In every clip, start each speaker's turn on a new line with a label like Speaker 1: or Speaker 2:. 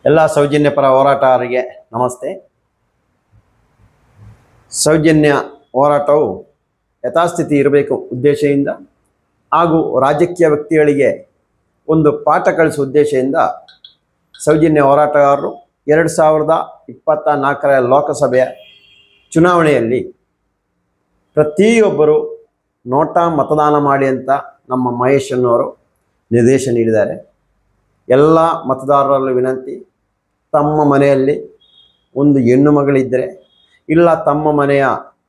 Speaker 1: ಎಲ್ಲ ಸೌಜನ್ಯ ಪರ ಹೋರಾಟಗಾರರಿಗೆ ನಮಸ್ತೆ ಸೌಜನ್ಯ ಹೋರಾಟವು ಯಥಾಸ್ಥಿತಿ ಇರಬೇಕು ಉದ್ದೇಶದಿಂದ ಹಾಗೂ ರಾಜಕೀಯ ವ್ಯಕ್ತಿಗಳಿಗೆ ಒಂದು ಪಾಠ ಕಲಿಸುವ ಉದ್ದೇಶದಿಂದ ಸೌಜನ್ಯ ಹೋರಾಟಗಾರರು ಎರಡು ಸಾವಿರದ ಇಪ್ಪತ್ತ ನಾಲ್ಕರ ಲೋಕಸಭೆಯ ಚುನಾವಣೆಯಲ್ಲಿ ಪ್ರತಿಯೊಬ್ಬರು ನೋಟಾ ಮತದಾನ ಮಾಡಿ ಅಂತ ನಮ್ಮ ಮಹೇಶ್ ಅನ್ನೋರು ನಿರ್ದೇಶ ನೀಡಿದ್ದಾರೆ ಎಲ್ಲ ಮತದಾರರಲ್ಲೂ ವಿನಂತಿ ತಮ್ಮ ಮನೆಯಲ್ಲಿ ಒಂದು ಹೆಣ್ಣು ಮಗಳಿದ್ದರೆ ಇಲ್ಲ ತಮ್ಮ ಮನೆಯ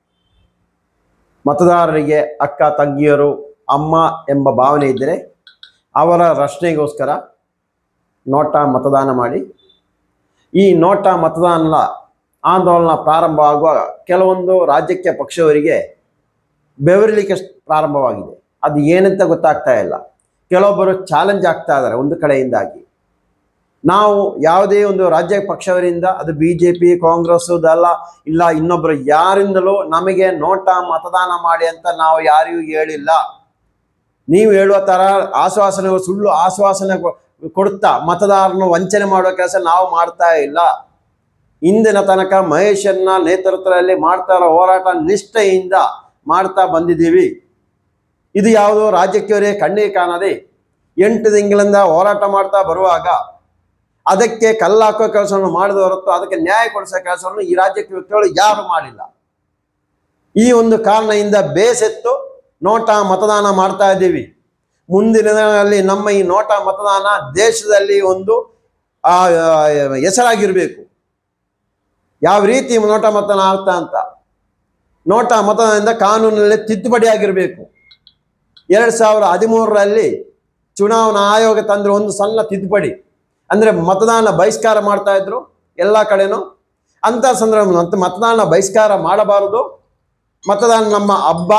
Speaker 1: ಮತದಾರರಿಗೆ ಅಕ್ಕ ತಂಗಿಯರು ಅಮ್ಮ ಎಂಬ ಭಾವನೆ ಇದ್ದರೆ ಅವರ ರಕ್ಷಣೆಗೋಸ್ಕರ ನೋಟಾ ಮತದಾನ ಮಾಡಿ ಈ ನೋಟಾ ಮತದಾನ ಆಂದೋಲನ ಪ್ರಾರಂಭ ಆಗುವಾಗ ಕೆಲವೊಂದು ರಾಜಕೀಯ ಪಕ್ಷವರಿಗೆ ಬೆವರಲಿಕ್ಕೆ ಪ್ರಾರಂಭವಾಗಿದೆ ಅದು ಏನಂತ ಗೊತ್ತಾಗ್ತಾ ಇಲ್ಲ ಕೆಲವೊಬ್ಬರು ಚಾಲೆಂಜ್ ಆಗ್ತಾ ಇದ್ದಾರೆ ಒಂದು ಕಡೆಯಿಂದಾಗಿ ನಾವು ಯಾವುದೇ ಒಂದು ರಾಜ್ಯ ಪಕ್ಷವರಿಂದ ಅದು ಬಿ ಜೆ ಪಿ ಕಾಂಗ್ರೆಸ್ ಅದಲ್ಲ ಇಲ್ಲ ಇನ್ನೊಬ್ಬರು ಯಾರಿಂದಲೂ ನಮಗೆ ನೋಟಾ ಮತದಾನ ಮಾಡಿ ಅಂತ ನಾವು ಯಾರಿಗೂ ಹೇಳಿಲ್ಲ ನೀವು ಹೇಳುವ ಥರ ಆಶ್ವಾಸನೆ ಸುಳ್ಳು ಆಶ್ವಾಸನೆ ಕೊ- ಕೊಡುತ್ತಾ ಮತದಾರನ ವಂಚನೆ ಮಾಡುವ ಕೆಲಸ ನಾವು ಮಾಡ್ತಾ ಇಲ್ಲ ಇಂದಿನ ತನಕ ಮಹೇಶನ್ನ ನೇತೃತ್ವದಲ್ಲಿ ಮಾಡ್ತಾ ಇರೋ ಹೋರಾಟ ನಿಷ್ಠೆಯಿಂದ ಮಾಡ್ತಾ ಬಂದಿದ್ದೀವಿ ಇದು ಯಾವುದೋ ರಾಜ್ಯಕ್ಕೆ ಕಣ್ಣಿಗೆ ಕಾಣದೆ ಎಂಟು ತಿಂಗಳಿಂದ ಹೋರಾಟ ಮಾಡ್ತಾ ಬರುವಾಗ ಅದಕ್ಕೆ ಕಲ್ಲು ಹಾಕೋ ಕೆಲಸವನ್ನು ಮಾಡಿದ ಹೊರತು ಅದಕ್ಕೆ ನ್ಯಾಯ ಕೊಡಿಸೋ ಕೆಲಸವನ್ನು ಈ ರಾಜ್ಯಕ್ಕೆ ವ್ಯಕ್ತಿಗಳು ಯಾರು ಮಾಡಿಲ್ಲ ಈ ಒಂದು ಕಾರಣದಿಂದ ಬೇಸೆತ್ತು ನೋಟಾ ಮತದಾನ ಮಾಡ್ತಾ ಇದ್ದೀವಿ ಮುಂದಿನ ದಿನಗಳಲ್ಲಿ ನಮ್ಮ ಈ ನೋಟಾ ಮತದಾನ ದೇಶದಲ್ಲಿ ಒಂದು ಆ, ಆ, ಹೆಸರಾಗಿರ್ಬೇಕು ಯಾವ ರೀತಿ ನೋಟಾ ಮತದಾನ ಆಗ್ತಾ ಅಂತ ನೋಟಾ ಮತದಾನದಿಂದ ಕಾನೂನಿನಲ್ಲಿ ತಿದ್ದುಪಡಿ ಆಗಿರಬೇಕು ಎರಡು ಸಾವಿರ ಹದಿಮೂರರಲ್ಲಿ ಚುನಾವಣಾ ಆಯೋಗ ತಂದ್ರೆ ಒಂದು ಸಣ್ಣ ತಿದ್ದುಪಡಿ ಅಂದರೆ ಮತದಾನ ಬಹಿಷ್ಕಾರ ಮಾಡ್ತಾ ಇದ್ರು ಎಲ್ಲ ಕಡೆನೂ ಅಂಥ ಸಂದರ್ಭ ಅಂತ ಮತದಾನ ಬಹಿಷ್ಕಾರ ಮಾಡಬಾರದು ಮತದಾನ ನಮ್ಮ ಹಬ್ಬ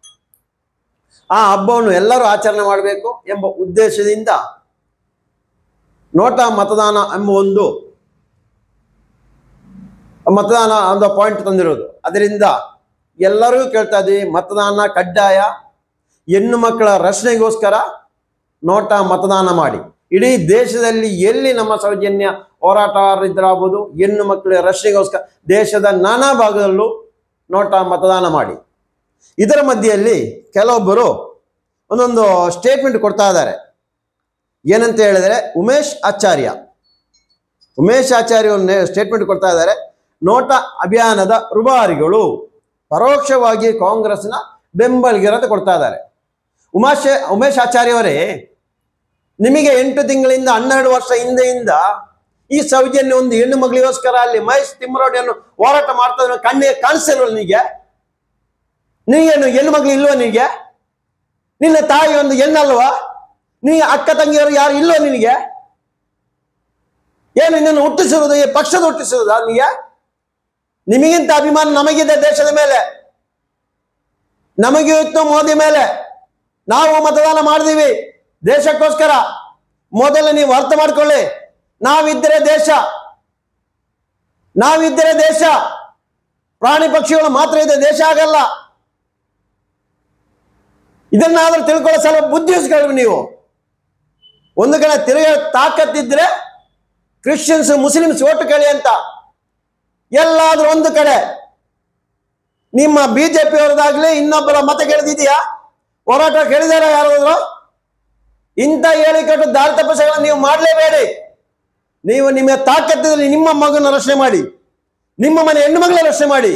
Speaker 1: ಆ ಹಬ್ಬವನ್ನು ಎಲ್ಲರೂ ಆಚರಣೆ ಮಾಡಬೇಕು ಎಂಬ ಉದ್ದೇಶದಿಂದ ನೋಟಾ ಮತದಾನ ಎಂಬ ಒಂದು ಮತದಾನ ಒಂದು ಪಾಯಿಂಟ್ ತಂದಿರೋದು ಅದರಿಂದ ಎಲ್ಲರೂ ಕೇಳ್ತಾ ಇದ್ದೀವಿ ಮತದಾನ ಕಡ್ಡಾಯ ಹೆಣ್ಣು ಮಕ್ಕಳ ರಕ್ಷಣೆಗೋಸ್ಕರ ನೋಟಾ ಮತದಾನ ಮಾಡಿ ಇಡೀ ದೇಶದಲ್ಲಿ ಎಲ್ಲಿ ನಮ್ಮ ಸೌಜನ್ಯ ಹೋರಾಟಗಾರರಿದ್ದರಾಗ್ಬೋದು ಹೆಣ್ಣು ಮಕ್ಕಳ ರಕ್ಷಣೆಗೋಸ್ಕರ ದೇಶದ ನಾನಾ ಭಾಗದಲ್ಲೂ ನೋಟಾ ಮತದಾನ ಮಾಡಿ ಇದರ ಮಧ್ಯೆಯಲ್ಲಿ ಕೆಲವೊಬ್ಬರು ಒಂದೊಂದು ಸ್ಟೇಟ್ಮೆಂಟ್ ಕೊಡ್ತಾ ಇದ್ದಾರೆ ಏನಂತ ಹೇಳಿದರೆ ಉಮೇಶ್ ಆಚಾರ್ಯ ಉಮೇಶ್ ಆಚಾರ್ಯ ಒಂದು ಸ್ಟೇಟ್ಮೆಂಟ್ ಕೊಡ್ತಾ ಇದ್ದಾರೆ ನೋಟಾ ಅಭಿಯಾನದ ರುಬಾರಿಗಳು ಪರೋಕ್ಷವಾಗಿ ಕಾಂಗ್ರೆಸ್ನ ಬೆಂಬಲಿಗರಂತ ಕೊಡ್ತಾ ಇದ್ದಾರೆ ಉಮಾಶ್ ಉಮೇಶ್ ಆಚಾರ್ಯ ಅವರೇ ನಿಮಗೆ ಎಂಟು ತಿಂಗಳಿಂದ ಹನ್ನೆರಡು ವರ್ಷ ಹಿಂದೆಯಿಂದ ಈ ಸೌಜನ್ಯ ಒಂದು ಹೆಣ್ಣು ಮಗಳಿಗೋಸ್ಕರ ಅಲ್ಲಿ ಮಹೇಶ್ ತಿಮ್ಮರೋಡಿಯನ್ನು ಹೋರಾಟ ಮಾಡ್ತಾ ಇರೋ ಕಣ್ಣಿಗೆ ಕಾಣಿಸ್ತಿಲ್ವ ನಿನಗೆ ನೀಗೇನು ಹೆಣ್ಣು ಮಗಳು ಇಲ್ವಾ ನಿನಗೆ ನಿನ್ನ ತಾಯಿ ಒಂದು ಹೆಣ್ಣಲ್ವಾ ನೀ ಅಕ್ಕ ತಂಗಿಯರು ಯಾರು ಇಲ್ವೋ ನಿನಗೆ ಏನು ನಿನ್ನನ್ನು ಹುಟ್ಟಿಸುವುದು ಈ ಪಕ್ಷದ ಹುಟ್ಟಿಸುವುದಾ ನಿನಗೆ ನಿಮಗಿಂತ ಅಭಿಮಾನ ನಮಗಿದೆ ದೇಶದ ಮೇಲೆ ನಮಗೆ ಇತ್ತು ಮೋದಿ ಮೇಲೆ ನಾವು ಮತದಾನ ಮಾಡಿದೀವಿ ದೇಶಕ್ಕೋಸ್ಕರ ಮೊದಲು ನೀವು ಅರ್ಥ ಮಾಡ್ಕೊಳ್ಳಿ ನಾವಿದ್ದರೆ ದೇಶ ನಾವಿದ್ದರೆ ದೇಶ ಪ್ರಾಣಿ ಪಕ್ಷಿಗಳು ಮಾತ್ರ ಇದೆ ದೇಶ ಆಗಲ್ಲ ಇದನ್ನಾದ್ರೂ ತಿಳ್ಕೊಳ್ಳೋ ಸ್ವಲ್ಪ ಬುದ್ಧಿ ಉಸ್ಕೊಳ್ರಿ ನೀವು ಒಂದು ಕಡೆ ತಿರುಗ ತಾಕತ್ತಿದ್ರೆ ಕ್ರಿಶ್ಚಿಯನ್ಸ್ ಮುಸ್ಲಿಮ್ಸ್ ಓಟು ಕೇಳಿ ಅಂತ ಎಲ್ಲಾದ್ರೂ ಒಂದು ಕಡೆ ನಿಮ್ಮ ಬಿಜೆಪಿ ಅವರದಾಗ್ಲಿ ಇನ್ನೊಬ್ಬರ ಮತ ಕೇಳಿದೆಯಾ ಹೋರಾಟ ಕೇಳಿದಾರ ಯಾರಾದ್ರು ಇಂಥ ಹೇಳಿಕೆಟ್ಟು ದಾರಿ ತಪ್ಪಿಸಗಳನ್ನು ನೀವು ಮಾಡಲೇಬೇಡಿ ನೀವು ನಿಮ್ಮ ತಾಕತ್ತಿದ್ರೆ ನಿಮ್ಮ ಮಗನ ರಕ್ಷಣೆ ಮಾಡಿ ನಿಮ್ಮ ಮನೆ ಹೆಣ್ಣು ಮಗಳ ರಕ್ಷಣೆ ಮಾಡಿ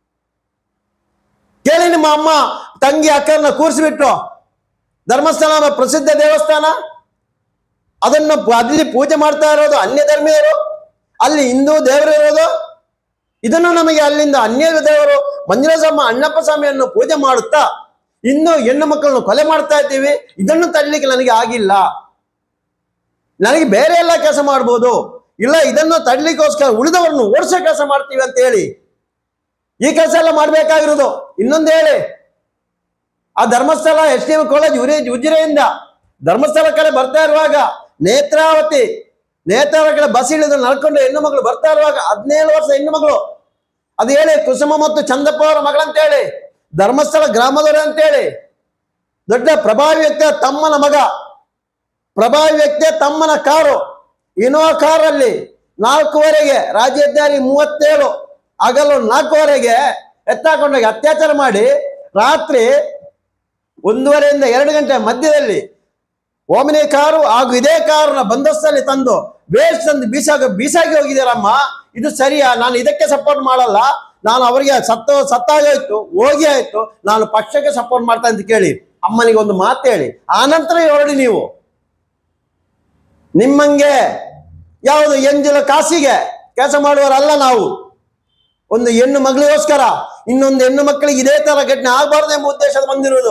Speaker 1: ಕೇಳಿ ನಿಮ್ಮ ಅಮ್ಮ ತಂಗಿ ಅಕ್ಕರನ್ನ ಕೂರಿಸಿಬಿಟ್ಟು ಧರ್ಮಸ್ಥಳ ಪ್ರಸಿದ್ಧ ದೇವಸ್ಥಾನ ಅದನ್ನು ಪು- ಅಲ್ಲಿ ಪೂಜೆ ಮಾಡ್ತಾ ಇರೋದು ಅನ್ಯ ಧರ್ಮೀಯರು ಅಲ್ಲಿ ಹಿಂದೂ ದೇವರು ಇರೋದು ಇದನ್ನು ನಮಗೆ ಅಲ್ಲಿಂದ ಅನ್ಯ ದೇವರು ಮಂಜುನಾಥಮ್ಮ ಅಣ್ಣಪ್ಪ ಸ್ವಾಮಿಯನ್ನು ಪೂಜೆ ಮಾಡುತ್ತಾ ಇನ್ನು ಹೆಣ್ಣು ಮಕ್ಕಳನ್ನು ಕೊಲೆ ಮಾಡ್ತಾ ಇದ್ದೀವಿ ಇದನ್ನು ತಡಲಿಕ್ಕೆ ನನಗೆ ಆಗಿಲ್ಲ ನನಗೆ ಬೇರೆ ಎಲ್ಲ ಕೆಲಸ ಮಾಡ್ಬೋದು ಇಲ್ಲ ಇದನ್ನು ತಡ್ಲಿಕ್ಕೋಸ್ಕರ ಉಳಿದವರನ್ನು ಓಡಿಸೋ ಕೆಲಸ ಮಾಡ್ತೀವಿ ಅಂತ ಹೇಳಿ ಈ ಕೆಲಸ ಎಲ್ಲ ಮಾಡ್ಬೇಕಾಗಿರೋದು ಇನ್ನೊಂದು ಹೇಳಿ ಆ Dharmasthala S D M college ಉರಿ ಉಜಿರೆಯಿಂದ ಧರ್ಮಸ್ಥಳ ಕಡೆ ಬರ್ತಾ ಇರುವಾಗ ನೇತ್ರಾವತಿ ನೇತ್ರಾವತಿ ಕಡೆ ಬಸ್ ಇಳಿದು ನಡ್ಕೊಂಡು ಹೆಣ್ಣು ಮಗಳು ಬರ್ತಾ ಇರುವಾಗ ಹದಿನೇಳು ವರ್ಷ ಹೆಣ್ಣು ಮಗಳು ಅದು ಹೇಳಿ ಕುಸುಮ ಮತ್ತು ಚಂದಪ್ಪ ಅವರ ಮಗಳಂತ ಹೇಳಿ ಧರ್ಮಸ್ಥಳ ಗ್ರಾಮದವರು ಅಂತೇಳಿ ದೊಡ್ಡ ಪ್ರಭಾವಿ ವ್ಯಕ್ತಿಯ ತಮ್ಮನ ಮಗ ಪ್ರಭಾವಿ ವ್ಯಕ್ತಿಯ ತಮ್ಮನ ಕಾರು ಇನೋವಾ ಕಾರಲ್ಲಿ ನಾಲ್ಕೂವರೆಗೆ ರಾಜ್ಯ ಹೆದ್ದಾರಿ ಮೂವತ್ತೇಳು ಹಗಲು ನಾಲ್ಕೂವರೆಗೆ ಎತ್ತಾಕೊಂಡೋಗಿ ಅತ್ಯಾಚಾರ ಮಾಡಿ ರಾತ್ರಿ ಒಂದೂವರೆಯಿಂದ ಎರಡು ಗಂಟೆ ಮಧ್ಯದಲ್ಲಿ ಓಮಿನಿ ಕಾರು ಹಾಗೂ ಇದೇ ಕಾರನ್ನ ಬಂದೋಬಸ್ತಲ್ಲಿ ತಂದು ವೇಸ್ಟ್ ತಂದು ಬೀಸಾಗ ಬೀಸಾಗಿ ಹೋಗಿದ್ದೀರಮ್ಮ ಇದು ಸರಿಯಾ ನಾನು ಇದಕ್ಕೆ ಸಪೋರ್ಟ್ ಮಾಡಲ್ಲ ನಾನು ಅವರಿಗೆ ಸತ್ತ ಸತ್ತಾಗೋಯ್ತು ಹೋಗಿ ಆಯ್ತು ನಾನು ಪಕ್ಷಕ್ಕೆ ಸಪೋರ್ಟ್ ಮಾಡ್ತಾ ಅಂತ ಕೇಳಿ ಅಮ್ಮನಿಗೆ ಒಂದು ಮಾತು ಹೇಳಿ ಆನಂತರ ಹೊರಡಿ ನೀವು ನಿಮ್ಮಂಗೆ ಯಾವುದು ಎಂಜಲ ಕಾಸಿಗೆ ಕೆಲಸ ಮಾಡುವವರಲ್ಲ ನಾವು ಒಂದು ಹೆಣ್ಣು ಮಗಳಿಗೋಸ್ಕರ ಇನ್ನೊಂದು ಹೆಣ್ಣು ಮಕ್ಕಳಿಗೆ ಇದೇ ತರ ಘಟನೆ ಆಗಬಾರ್ದು ಎಂಬ ಉದ್ದೇಶದ ಬಂದಿರುವುದು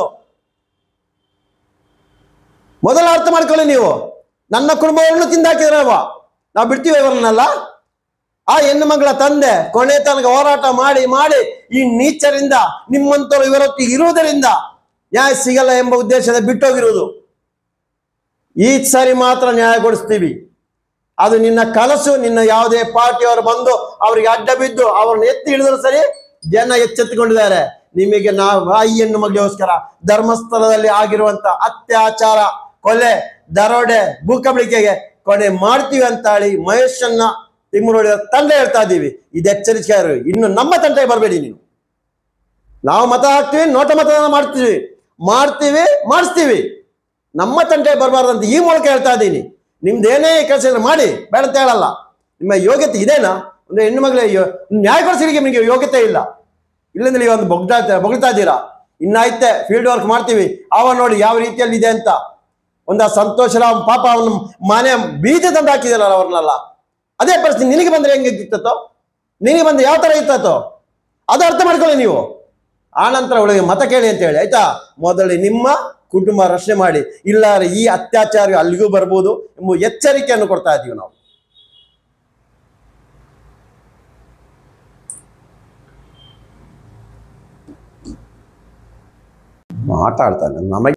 Speaker 1: ಮೊದಲ ಅರ್ಥ ಮಾಡ್ಕೊಳ್ಳಿ ನೀವು ನನ್ನ ಕುಟುಂಬವನ್ನು ತಿಂದಾಕಿದ್ರವ ನಾವು ಬಿಡ್ತೀವಿ ಇವರನ್ನೆಲ್ಲ ಆ ಹೆಣ್ಣು ಮಗಳ ತಂದೆ ಕೊನೆ ತನಕ ಹೋರಾಟ ಮಾಡಿ ಮಾಡಿ ಈ ನೀಚರಿಂದ ನಿಮ್ಮಂತರು ಇವರೊತ್ತಿಗೆ ಇರುವುದರಿಂದ ನ್ಯಾಯ ಸಿಗಲ್ಲ ಎಂಬ ಉದ್ದೇಶದ ಬಿಟ್ಟೋಗಿರುವುದು ಈ ಸರಿ ಮಾತ್ರ ನ್ಯಾಯ ಕೊಡಿಸ್ತೀವಿ ಅದು ನಿನ್ನ ಕನಸು ನಿನ್ನ ಯಾವುದೇ ಪಾರ್ಟಿಯವರು ಬಂದು ಅವರಿಗೆ ಅಡ್ಡ ಬಿದ್ದು ಅವ್ರನ್ನ ಎತ್ತಿ ಹಿಡಿದ್ರು ಸರಿ ಜನ ಎಚ್ಚೆತ್ತುಕೊಂಡಿದ್ದಾರೆ ನಿಮಗೆ ನಾವು ಆ ಹೆಣ್ಣು ಮಗಳಿಗೋಸ್ಕರ ಧರ್ಮಸ್ಥಳದಲ್ಲಿ ಆಗಿರುವಂತ ಅತ್ಯಾಚಾರ ಕೊಲೆ ದರೋಡೆ ಭೂಕಬಳಿಕೆಗೆ ಕೊನೆ ಮಾಡ್ತೀವಿ ಅಂತ ಹೇಳಿ ಮಹೇಶನ್ನ ತಿಮ್ಮನೋಡಿ ತಂಡ ಹೇಳ್ತಾ ಇದ್ದೀವಿ ಇದು ಎಚ್ಚರಿಕೆ ಇರು. ಇನ್ನು ನಮ್ಮ ತಂಟೆಗೆ ಬರಬೇಡಿ ನೀವು ನಾವು ಮತ ಹಾಕ್ತೀವಿ ನೋಟ ಮತದಾನ ಮಾಡ್ತೀವಿ ಮಾಡ್ತೀವಿ ಮಾಡಿಸ್ತೀವಿ ನಮ್ಮ ತಂಟೆ ಬರಬಾರ್ದಂತ ಈ ಮೂಲಕ ಹೇಳ್ತಾ ಇದ್ದೀನಿ ನಿಮ್ದೇನೇ ಕೆಲಸ ಇದ್ರೆ ಮಾಡಿ ಬೇಡ ಅಂತ ಹೇಳಲ್ಲ ನಿಮ್ಮ ಯೋಗ್ಯತೆ ಇದೇನಾ ಒಂದು ಹೆಣ್ಣು ಮಗಳ ನ್ಯಾಯ ಕೊಡಿಸಲಿಕ್ಕೆ ನಿಮಗೆ ಯೋಗ್ಯತೆ ಇಲ್ಲ ಇಲ್ಲಿಂದ ನೀವು ಒಂದು ಬೊಗ್ತಾ ಬೊಗಳ್ತಾ ಇದ್ದೀರಾ ಇನ್ನಾಯ್ತೆ ಫೀಲ್ಡ್ ವರ್ಕ್ ಮಾಡ್ತೀವಿ ಅವ ನೋಡಿ ಯಾವ ರೀತಿಯಲ್ಲಿ ಇದೆ ಅಂತ ಒಂದು ಆ ಸಂತೋಷರಾವ್ ಪಾಪ ಅವನ ಮನೆ ಬೀಜ ತಂದು ಹಾಕಿದಾರಲ್ಲ ಅವ್ರನ್ನೆಲ್ಲ ಅದೇ ಪರಿಸ್ಥಿತಿ ನಿನಗೆ ಬಂದ್ರೆ ಹೆಂಗೆ ಇತ್ತೋ ನಿನಗೆ ಬಂದ್ರೆ ಯಾವ ತರ ಇತ್ತೋ ಅದು ಅರ್ಥ ಮಾಡ್ಕೊಳ್ಳಿ ನೀವು ಆನಂತರ ಅವಳಿಗೆ ಮತ ಕೇಳಿ ಅಂತ ಹೇಳಿ ಆಯ್ತಾ ಮೊದಲು ನಿಮ್ಮ ಕುಟುಂಬ ರಕ್ಷಣೆ ಮಾಡಿ ಇಲ್ಲ ಈ ಅತ್ಯಾಚಾರ ಅಲ್ಲಿಗೂ ಬರ್ಬೋದು ಎಂಬ ಎಚ್ಚರಿಕೆಯನ್ನು ಕೊಡ್ತಾ ಇದ್ದೀವಿ ನಾವು ಮಾತಾಡ್ತಾನೆ ನಮಗೆ